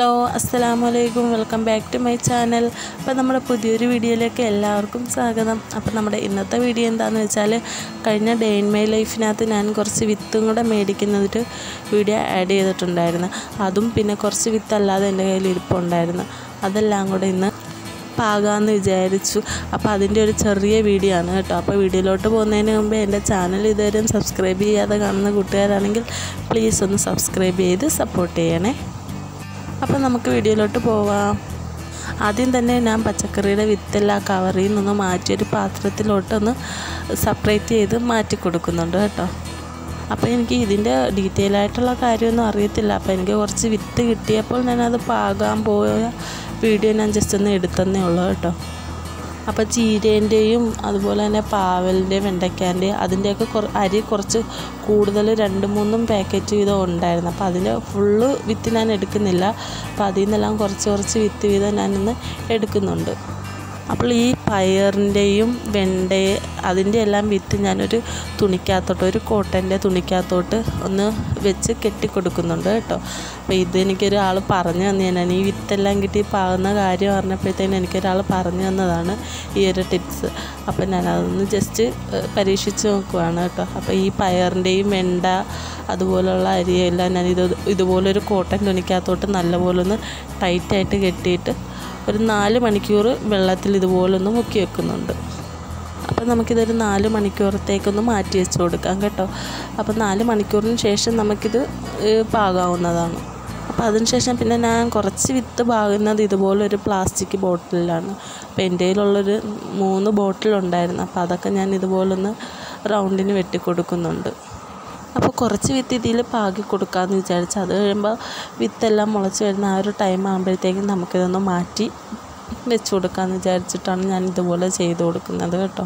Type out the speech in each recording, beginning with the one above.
hello അസ്സലാമു അലൈക്കും welcome back to my channel അപ്പോൾ നമ്മുടെ പുതിയൊരു വീഡിയോയിലേക്ക് എല്ലാവർക്കും സ്വാഗതം അപ്പോൾ നമ്മുടെ ഇന്നത്തെ വീഡിയോ എന്താണെന്ന് വെച്ചാൽ കഴിഞ്ഞ ഡേ ഇൻ മൈ ലൈഫിനകത്ത് ഞാൻ കുറച്ച് വിത്തും കൂടെ മേടിക്കുന്നതിട്ട് വീഡിയോ ആഡ് ചെയ്തിട്ടുണ്ടായിരുന്നു അതും പിന്നെ കുറച്ച് വിത്തല്ലാതെ എൻ്റെ കയ്യിൽ ഇരിപ്പുണ്ടായിരുന്നു അതെല്ലാം കൂടെ ഇന്ന് പാകാമെന്ന് വിചാരിച്ചു അപ്പോൾ അതിൻ്റെ ഒരു ചെറിയ വീഡിയോ ആണ് കേട്ടോ അപ്പോൾ വീഡിയോയിലോട്ട് പോകുന്നതിന് മുമ്പ് എൻ്റെ ചാനൽ ഇതുവരെയും സബ്സ്ക്രൈബ് ചെയ്യാതെ കാണുന്ന കൂട്ടുകാരാണെങ്കിൽ പ്ലീസ് ഒന്ന് സബ്സ്ക്രൈബ് ചെയ്ത് സപ്പോർട്ട് ചെയ്യണേ അപ്പോൾ നമുക്ക് വീഡിയോയിലോട്ട് പോവാം ആദ്യം തന്നെ ഞാൻ പച്ചക്കറിയുടെ വിത്തെല്ലാം കവറിൽ നിന്ന് മാറ്റി ഒരു പാത്രത്തിലോട്ട് ഒന്ന് സെപ്പറേറ്റ് ചെയ്ത് മാറ്റി കൊടുക്കുന്നുണ്ട് കേട്ടോ അപ്പോൾ എനിക്ക് ഇതിൻ്റെ ഡീറ്റെയിൽ ആയിട്ടുള്ള കാര്യമൊന്നും അറിയത്തില്ല അപ്പോൾ എനിക്ക് കുറച്ച് വിത്ത് കിട്ടിയപ്പോൾ ഞാനത് പാകാൻ പോയ വീഡിയോ ഞാൻ ജസ്റ്റ് ഒന്ന് എടുത്തന്നേ ഉള്ളൂ കേട്ടോ അപ്പോൾ ചീരേൻ്റെയും അതുപോലെ തന്നെ പാവലിൻ്റെയും വെണ്ടയ്ക്കാൻ്റെയും അതിൻ്റെയൊക്കെ കുറ അരി കുറച്ച് കൂടുതൽ രണ്ട് മൂന്നും പാക്കറ്റ് വീതം ഉണ്ടായിരുന്നു അപ്പോൾ അതിൻ്റെ ഫുള്ള് വിത്ത് ഞാൻ എടുക്കുന്നില്ല അപ്പോൾ അതിൽ നിന്നെല്ലാം കുറച്ച് കുറച്ച് വിത്ത് വീതം ഞാനിന്ന് എടുക്കുന്നുണ്ട് അപ്പോൾ ഈ പയറിൻ്റെയും വെണ്ട അതിൻ്റെ എല്ലാം വിത്ത് ഞാനൊരു തുണിക്കകത്തോട്ട് ഒരു കോട്ടൻ്റെ തുണിക്കകത്തോട്ട് ഒന്ന് വെച്ച് കെട്ടിക്കൊടുക്കുന്നുണ്ട് കേട്ടോ അപ്പോൾ ഇത് എനിക്കൊരാൾ പറഞ്ഞു തന്നതാണ് ഈ വിത്തെല്ലാം കിട്ടി പാകുന്ന കാര്യം പറഞ്ഞപ്പോഴത്തേനും എനിക്കൊരാൾ പറഞ്ഞു തന്നതാണ് ഈ ഒരു ടിപ്സ് അപ്പോൾ ഞാനതൊന്ന് ജസ്റ്റ് പരീക്ഷിച്ച് നോക്കുവാണ് കേട്ടോ അപ്പോൾ ഈ പയറിൻ്റെയും വെണ്ട അതുപോലുള്ള അരിയെല്ലാം ഞാൻ ഇത് ഇതുപോലൊരു കോട്ടൻ തുണിക്കകത്തോട്ട് നല്ലപോലെ ഒന്ന് ടൈറ്റായിട്ട് കെട്ടിയിട്ട് ഒരു നാല് മണിക്കൂർ വെള്ളത്തിൽ ഇതുപോലൊന്ന് മുക്കി വെക്കുന്നുണ്ട് അപ്പോൾ നമുക്കിതൊരു നാല് മണിക്കൂറത്തേക്കൊന്ന് മാറ്റി വെച്ച് കൊടുക്കാം കേട്ടോ അപ്പോൾ നാല് മണിക്കൂറിന് ശേഷം നമുക്കിത് പാകാവുന്നതാണ് അപ്പോൾ അതിനുശേഷം പിന്നെ ഞാൻ കുറച്ച് വിത്ത് പാകുന്നത് ഇതുപോലെ ഒരു പ്ലാസ്റ്റിക് ബോട്ടിലാണ് അപ്പോൾ എൻ്റെ കയ്യിലുള്ളൊരു മൂന്ന് ബോട്ടിലുണ്ടായിരുന്നു അപ്പോൾ അതൊക്കെ ഞാൻ ഇതുപോലൊന്ന് റൗണ്ടിന് വെട്ടിക്കൊടുക്കുന്നുണ്ട് അപ്പോൾ കുറച്ച് വിത്ത് ഇതിൽ പാകി കൊടുക്കാമെന്ന് വിചാരിച്ചു അത് കഴിയുമ്പോൾ വിത്തെല്ലാം മുളച്ച് വരുന്ന ആ ഒരു ടൈം ആകുമ്പോഴത്തേക്കും നമുക്കിതൊന്ന് മാറ്റി വെച്ച് കൊടുക്കാമെന്ന് വിചാരിച്ചിട്ടാണ് ഞാൻ ഇതുപോലെ ചെയ്ത് കൊടുക്കുന്നത് കേട്ടോ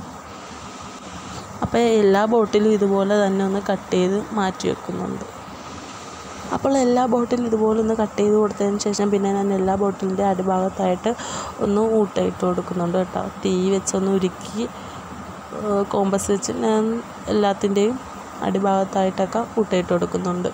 അപ്പോൾ എല്ലാ ബോട്ടിലും ഇതുപോലെ തന്നെ ഒന്ന് കട്ട് ചെയ്ത് മാറ്റി വെക്കുന്നുണ്ട് അപ്പോൾ എല്ലാ ബോട്ടിലും ഇതുപോലെ ഒന്ന് കട്ട് ചെയ്ത് കൊടുത്തതിന് ശേഷം പിന്നെ ഞാൻ എല്ലാ ബോട്ടിലിൻ്റെ അടിഭാഗത്തായിട്ട് ഒന്ന് ഊട്ടയിട്ട് കൊടുക്കുന്നുണ്ട് കേട്ടോ തീ വെച്ചൊന്ന് ഉരുക്കി കോമ്പസ് വെച്ച് ഞാൻ എല്ലാത്തിൻ്റെയും അടിഭാഗത്തായിട്ടൊക്കെ ഊട്ടയിട്ട് കൊടുക്കുന്നുണ്ട്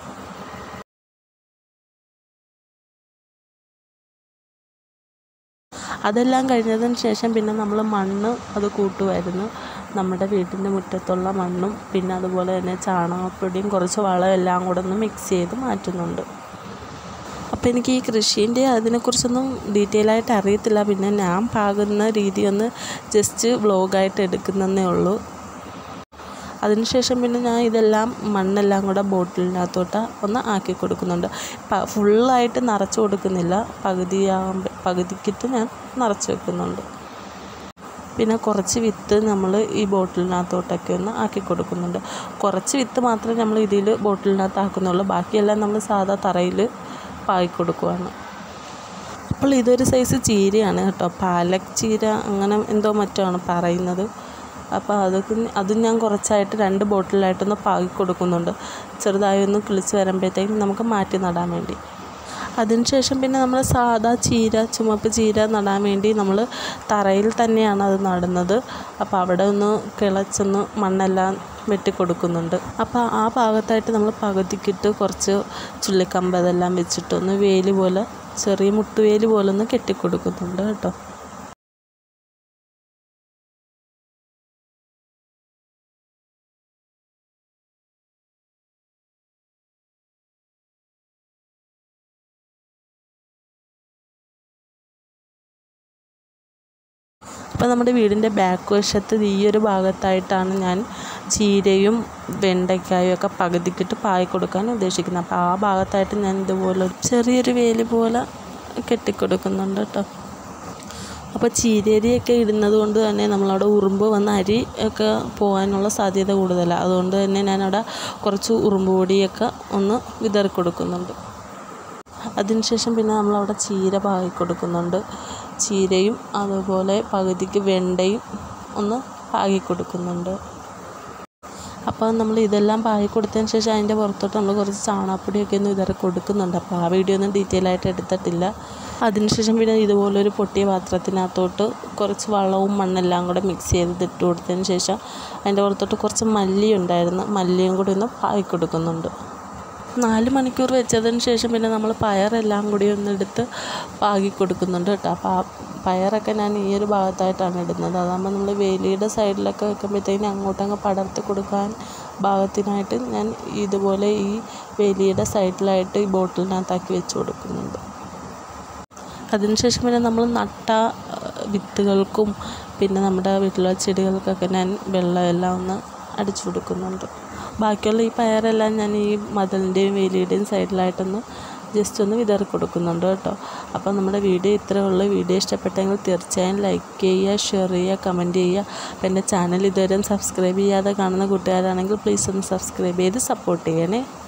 അതെല്ലാം കഴിഞ്ഞതിന് ശേഷം പിന്നെ നമ്മൾ മണ്ണ് അത് കൂട്ടുമായിരുന്നു നമ്മുടെ വീട്ടിൻ്റെ മുറ്റത്തുള്ള മണ്ണും പിന്നെ അതുപോലെ തന്നെ ചാണകപ്പൊടിയും കുറച്ച് വളം എല്ലാം കൂടെ ഒന്ന് മിക്സ് ചെയ്ത് മാറ്റുന്നുണ്ട് അപ്പോൾ എനിക്ക് ഈ കൃഷീൻ്റെ അതിനെക്കുറിച്ചൊന്നും ഡീറ്റെയിൽ ആയിട്ട് അറിയത്തില്ല പിന്നെ ഞാൻ പാകുന്ന രീതി ഒന്ന് ജസ്റ്റ് വ്ലോഗായിട്ട് എടുക്കുന്നതേ ഉള്ളൂ അതിനുശേഷം പിന്നെ ഞാൻ ഇതെല്ലാം മണ്ണെല്ലാം കൂടെ ബോട്ടിലിനകത്തോട്ട് ഒന്ന് ആക്കി കൊടുക്കുന്നുണ്ട് ഫുള്ളായിട്ട് നിറച്ച് കൊടുക്കുന്നില്ല പകുതിയാകുമ്പോൾ പകുതിക്കിട്ട് ഞാൻ നിറച്ച് വെക്കുന്നുണ്ട് പിന്നെ കുറച്ച് വിത്ത് നമ്മൾ ഈ ബോട്ടിലിനകത്തോട്ടൊക്കെ ഒന്ന് ആക്കി കൊടുക്കുന്നുണ്ട് കുറച്ച് വിത്ത് മാത്രമേ നമ്മൾ ഇതിൽ ബോട്ടിലിനകത്ത് ആക്കുന്നുള്ളൂ ബാക്കിയെല്ലാം നമ്മൾ സാധാ തറയിൽ പാകി കൊടുക്കുവാണ് അപ്പോൾ ഇതൊരു സൈസ് ചീരയാണ് കേട്ടോ പാലക് ചീര അങ്ങനെ എന്തോ മറ്റോ ആണ് പറയുന്നത് അപ്പോൾ അതൊക്കെ അതും ഞാൻ കുറച്ചായിട്ട് രണ്ട് ബോട്ടിലായിട്ടൊന്ന് പാകി കൊടുക്കുന്നുണ്ട് ചെറുതായി ഒന്ന് കിളിച്ച് വരുമ്പോഴത്തേക്കും നമുക്ക് മാറ്റി നടാൻ വേണ്ടി അതിനുശേഷം പിന്നെ നമ്മൾ സാധാ ചീര ചുമപ്പ് ചീര നടാൻ വേണ്ടി നമ്മൾ തറയിൽ തന്നെയാണ് അത് നടുന്നത് അപ്പോൾ അവിടെ ഒന്ന് കിളച്ചൊന്ന് മണ്ണെല്ലാം വെട്ടിക്കൊടുക്കുന്നുണ്ട് അപ്പോൾ ആ ഭാഗത്തായിട്ട് നമ്മൾ പകുതിക്കിട്ട് കുറച്ച് ചുള്ളിക്കമ്പ് അതെല്ലാം വെച്ചിട്ടൊന്ന് വേലി പോലെ ചെറിയ മുട്ടുവേലി പോലെ ഒന്ന് കെട്ടിക്കൊടുക്കുന്നുണ്ട് കേട്ടോ അപ്പോൾ നമ്മുടെ വീടിൻ്റെ ബാക്ക് വശത്ത് ഈ ഒരു ഭാഗത്തായിട്ടാണ് ഞാൻ ചീരയും വെണ്ടയ്ക്കായും ഒക്കെ പകുതിക്കിട്ട് പായി കൊടുക്കാൻ ഉദ്ദേശിക്കുന്നത് അപ്പോൾ ആ ഭാഗത്തായിട്ട് ഞാൻ ഇതുപോലെ ചെറിയൊരു വേലി പോലെ കെട്ടിക്കൊടുക്കുന്നുണ്ട് കേട്ടോ അപ്പോൾ ചീരരിയൊക്കെ ഇടുന്നത് കൊണ്ട് തന്നെ നമ്മളവിടെ ഉറുമ്പ് വന്ന് അരി ഒക്കെ പോകാനുള്ള സാധ്യത കൂടുതലാണ് അതുകൊണ്ട് തന്നെ ഞാനവിടെ കുറച്ച് ഉറുമ്പ് പൊടിയൊക്കെ ഒന്ന് വിതറി കൊടുക്കുന്നുണ്ട് അതിനുശേഷം പിന്നെ നമ്മളവിടെ ചീര പാകി കൊടുക്കുന്നുണ്ട് ചീരയും അതുപോലെ പകുതിക്ക് വെണ്ടയും ഒന്ന് പാകി കൊടുക്കുന്നുണ്ട് അപ്പോൾ നമ്മൾ ഇതെല്ലാം പാകി കൊടുത്തതിന് ശേഷം അതിൻ്റെ പുറത്തോട്ട് നമ്മൾ കുറച്ച് ചാണകപ്പൊടിയൊക്കെ ഒന്ന് ഇതറി കൊടുക്കുന്നുണ്ട് അപ്പോൾ ആ വീഡിയോ ഒന്നും ഡീറ്റെയിൽ ആയിട്ട് എടുത്തിട്ടില്ല അതിനുശേഷം പിന്നെ ഇതുപോലൊരു പൊട്ടിയ പാത്രത്തിനകത്തോട്ട് കുറച്ച് വളവും മണ്ണെല്ലാം കൂടെ മിക്സ് ചെയ്ത് ഇട്ട് കൊടുത്തതിന് ശേഷം അതിൻ്റെ പുറത്തോട്ട് കുറച്ച് മല്ലി ഉണ്ടായിരുന്നു മല്ലിയും കൂടി ഒന്ന് പാകി കൊടുക്കുന്നുണ്ട് നാല് മണിക്കൂർ വെച്ചതിന് ശേഷം പിന്നെ നമ്മൾ പയറെല്ലാം കൂടി ഒന്ന് എടുത്ത് പാകി കൊടുക്കുന്നുണ്ട് കേട്ടോ അപ്പോൾ ആ പയറൊക്കെ ഞാൻ ഈ ഒരു ഭാഗത്തായിട്ടാണ് ഇടുന്നത് അതാകുമ്പോൾ നമ്മൾ വേലിയുടെ സൈഡിലൊക്കെ വെക്കുമ്പോഴത്തേക്കും അങ്ങോട്ടങ്ങ് പടർത്തി കൊടുക്കാൻ ഭാഗത്തിനായിട്ട് ഞാൻ ഇതുപോലെ ഈ വേലിയുടെ സൈഡിലായിട്ട് ഈ ബോട്ടിലിനകത്താക്കി വെച്ച് കൊടുക്കുന്നുണ്ട് അതിനുശേഷം പിന്നെ നമ്മൾ നട്ട വിത്തുകൾക്കും പിന്നെ നമ്മുടെ വീട്ടിലെ ചെടികൾക്കൊക്കെ ഞാൻ വെള്ളമെല്ലാം ഒന്ന് അടിച്ചു കൊടുക്കുന്നുണ്ട് ബാക്കിയുള്ള ഈ പയറെല്ലാം ഞാൻ ഈ മതിലിൻ്റെയും വേലിയുടെയും സൈഡിലായിട്ടൊന്ന് ജസ്റ്റ് ഒന്ന് വിതറി കൊടുക്കുന്നുണ്ട് കേട്ടോ അപ്പോൾ നമ്മുടെ വീഡിയോ ഇത്രയേ ഉള്ളൂ വീഡിയോ ഇഷ്ടപ്പെട്ടെങ്കിൽ തീർച്ചയായും ലൈക്ക് ചെയ്യുക ഷെയർ ചെയ്യുക കമൻറ്റ് ചെയ്യുക അപ്പോൾ എൻ്റെ ചാനൽ ഇതുവരെ സബ്സ്ക്രൈബ് ചെയ്യാതെ കാണുന്ന കൂട്ടുകാരാണെങ്കിൽ പ്ലീസ് ഒന്ന് സബ്സ്ക്രൈബ് ചെയ്ത് സപ്പോർട്ട് ചെയ്യണേ